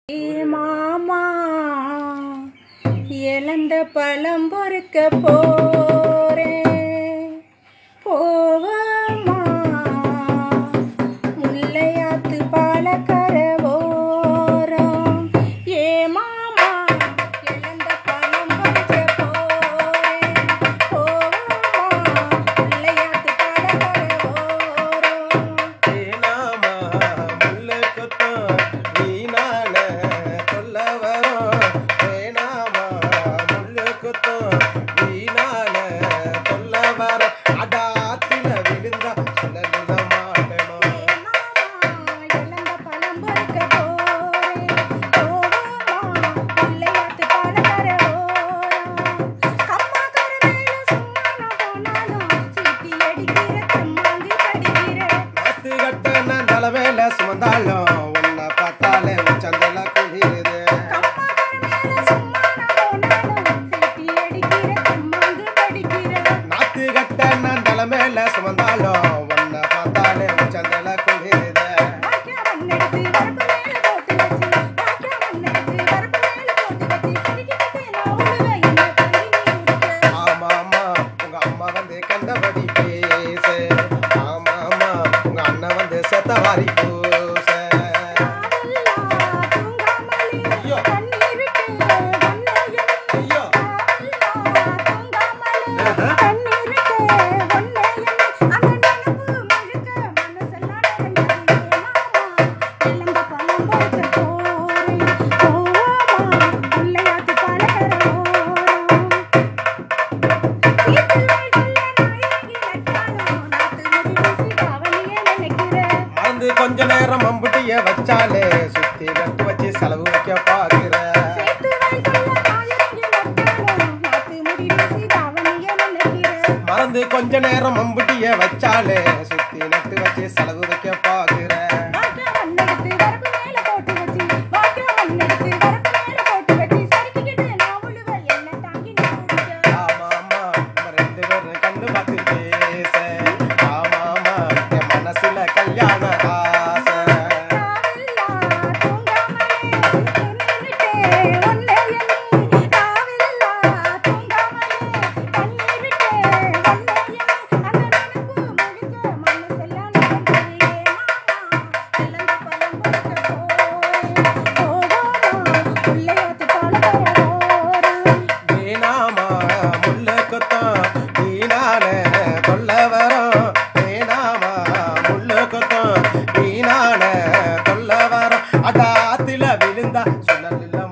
ஏ மாமா இழந்த பழம் பொறுக்க போறேன் போவமா முல்லையாத்து பாலக்கர ஓரம் ஏ மாமா இழந்த பழம் பொறுக்க போறேன் போவமா முல்லையாத்து பாலக்கர ஓரம் ஏனாமா முல்லை கொத்தம் வீணான சொல்ல வரும் ஏனாமா முல்லை கொத்தம் வீணான சொல்ல வர அடாத்தில விழுந்தா சொல்ல விட மாட்டணும் இழந்த பழம் பொறுக்க போறேன் போவோமா பிள்ளையாத்து பாலக்கர ஓரம் அம்மா கருவேல சும்மா நான் போனாலும் சீட்டி அடிக்கிற கம்மாங்கி கடிக்கிற நாத்து கட்ட நான் தலைமையில சுமந்தாலும் உன்னை பார்த்தாலே சந்தல குளிருது அம்மா கருவேல சும்மா நான் போனாலும் சீட்டி அடிக்கிற கம்மாங்கி கடிக்கிற நாத்து கட்ட நான் தலைமையில சுமந்தாலும் உன்னை பார்த்தாலே சந்தல குளிருது வாக்கியா மண்ணெடுத்து வரப்பு மேல போட்டு வச்சு வாக்கியா மண்ணெடுத்து வரப்பு மேல போட்டு வச்சு சிரிக்கிட்டு நான் உழுவேன் என்ன தங்கி நீ உடுக்க ஆமா ஆமா உங்க அம்மா வந்து கண்டபடி பேச ஆமா ஆமா உங்க அண்ணன் வந்து செத்தவாரி பூச ஐயோ. ஐயோ நினைக்கிறேன் மறந்து கொஞ்ச நேரம் மம்புட்டிய வச்சாலே சுத்தி நட்டு வச்சு செலவு வைக்க பாக்குற சேர்த்து வைக்கல நாயகி நட்டாலும் மாத்து முடி வீசி தாவணிய நினைக்கிறேன் மறந்து கொஞ்ச நேரம் மம்புட்டிய வச்சாலே சுத்தி நட்டு வச்சு செலவு வைக்க பாக்குற வாக்கியா மண்ணெடுத்து வரப்பு மேல போட்டு வச்சு வாக்கியா மண்ணெடுத்து வரப்பு மேல போட்டு வச்சு சரிக்கிட்டு நான் உழுவேன் என்ன தாங்கி நீ குடிக்க ஆமா ஆமா நம்ம ரெண்டு பேரும் கண்டு பார்த்து பேச ஆமா ஆமா என் மனசுல கல்யாண ஆசை காவில்லா தூங்காமலே நின்னுட்டே ஒன்னே எண்ணி காவில்லா தூங்காமலே கண்ணீர் விட்டே ஒன்னே எண்ணி அந்த நினைப்பு முழுக்க மனசெல்லாம் நிறைஞ்சே மாமா இழந்த பழம் பொறுக்க போறேன் போவோமா பிள்ளையாத்து பாலக்கர ஓரம் வீணாமா முள்ள கொத்தம் வீணான கொல்ல வரும் வீணாமா முள்ள கொத்தம் வீணான கொல்ல வரும் அடாத்தில விழுந்தா சொல்லல